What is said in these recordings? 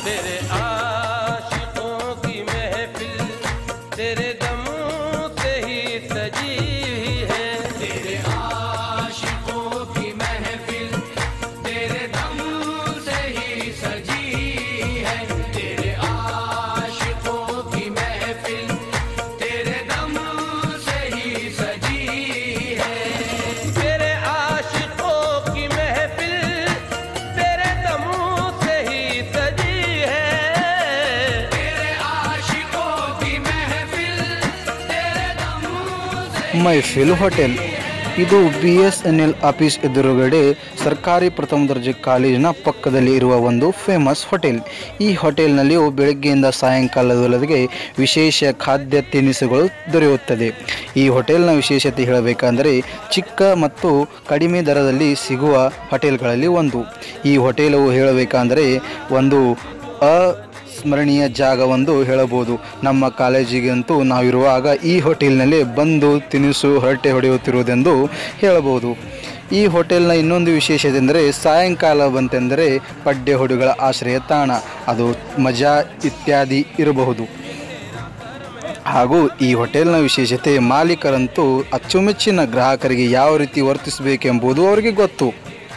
तेरे आशिकों की महफिल तेरे दम से ही सजी है तेरे आशिकों की महफिल तेरे दम से ही सजी है तेरे आशिकों की महफिल तेरे दम से ही सजी है तेरे आशिकों की महफिल तेरे दम से ही सजी है तेरे आशिकों की महफिल तेरे दम से ಮೈಫಿಲ್ ಹೋಟೆಲ್ ಇದು B S N L office ಎದುರುಗಡೆ ಸರ್ಕಾರಿ ಪ್ರಥಮ ದರ್ಜೆ ಕಾಲೇಜಿನ ಪಕ್ಕದಲ್ಲಿ ಇರುವ ಒಂದು ಫೇಮಸ್ ಹೋಟೆಲ್ ಈ ಹೋಟೆಲ್ನಲ್ಲಿ ಬೆಳಗ್ಗೆಯಿಂದ ಸಾಯಂಕಾಲದವರೆಗೆ ವಿಶೇಷ ಖಾದ್ಯ ತಿನಿಸುಗಳು ದೊರೆಯುತ್ತದೆ ಈ ಹೋಟೆಲ್ನ ವಿಶೇಷತೆ ಹೇಳಬೇಕೆಂದರೆ ಚಿಕ್ಕ ಮತ್ತು ಕಡಿಮೆ ದರದಲ್ಲಿ ಸಿಗುವ ಹೋಟೆಲ್ಗಳಲ್ಲಿ ಒಂದು ಈ ಹೋಟೆಲು ಹೇಳಬೇಕೆಂದರೆ ಒಂದು ಅ ಸ್ಮರಣೀಯ ಜಾಗವೆಂದು ಹೇಳಬಹುದು ನಮ್ಮ ಕಾಲೇಜಿಗಂತೂ ನಾವಿರುವಾಗ ಈ ಹೋಟೆಲ್ನಲ್ಲಿ ಬಂದು ತಿನಿಸು ಹೊರಟೆ ಹೊಡೆಯುತ್ತಿರುವುದೆಂದು ಹೇಳಬಹುದು ಈ ಹೋಟೆಲ್ನ ಇನ್ನೊಂದು ವಿಶೇಷತೆ ಎಂದರೆ ಸಾಯಂಕಾಲ ಬಂತೆಂದರೆ ಪಡ್ಡೆ ಹುಡುಗಳ ಆಶ್ರಯ ತಾಣ ಅದು ಮಜಾ ಇತ್ಯಾದಿ ಇರಬಹುದು ಹಾಗೂ ಈ ಹೋಟೆಲ್ನ ವಿಶೇಷತೆ ಮಾಲೀಕರಂತೂ ಅಚ್ಚುಮೆಚ್ಚಿನ ಗ್ರಾಹಕರಿಗೆ ಯಾವ ರೀತಿ ವರ್ತಿಸಬೇಕೆಂಬುದು ಅವರಿಗೆ ಗೊತ್ತು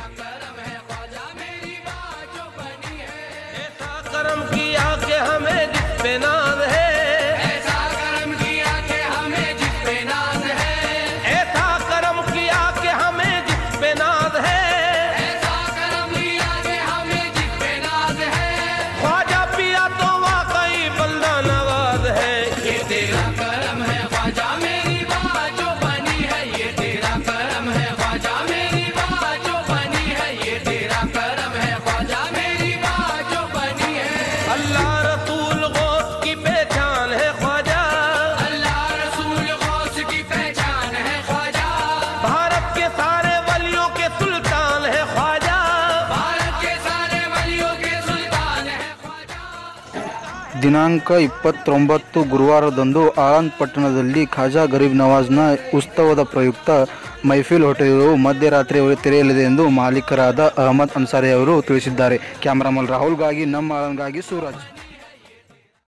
ऐसा करम किया कि हमें जिस पे नाज है ऐसा कर्म किया कि हमें जिस पे नाज है ऐसा करम किया कि हमें जिस पे नाज है ऐसा कर्म किया कि हमें जिस पे नाज है ख्वाजा पिया तो वाकई बंदा नवाज है ये तेरा करम है ख्वाजा मेरी बात जो बनी है ये तेरा करम है ख्वाजा मेरी बात जो बनी है ये तेरा करम है ख्वाजा मेरी बात जो बनी है अल्लाह रसूल गौस की पहचान है ख्वाजा अल्लाह रसूल गौस की पहचान है ख्वाजा भारत के सारे वलियों के सुल्तान है ख्वाजा भारत के सारे वलियों के सुल्तान है ख्वाजा ದಿನಾಂಕ ಇಪ್ಪತ್ತೊಂಬತ್ತು ಗುರುವಾರದಂದು ಆಳಂದ್ ಪಟ್ಟಣದಲ್ಲಿ ಖಾಜಾ ಗರೀಬ್ ನವಾಜ್ನ ಉತ್ಸವದ ಪ್ರಯುಕ್ತ ಮೈಫಿಲ್ ಹೋಟೆಲು ಮಧ್ಯರಾತ್ರಿಯವರೆಗೆ ತೆರೆಯಲಿದೆ ಎಂದು ಮಾಲೀಕರಾದ ಅಹಮದ್ ಅನ್ಸಾರಿ ಅವರು ತಿಳಿಸಿದ್ದಾರೆ ಕ್ಯಾಮರಾಮನ್ ರಾಹುಲ್ಗಾಗಿ ನಮ್ಮ ಆಳಂದ್ಗಾಗಿ ಸೂರಜ್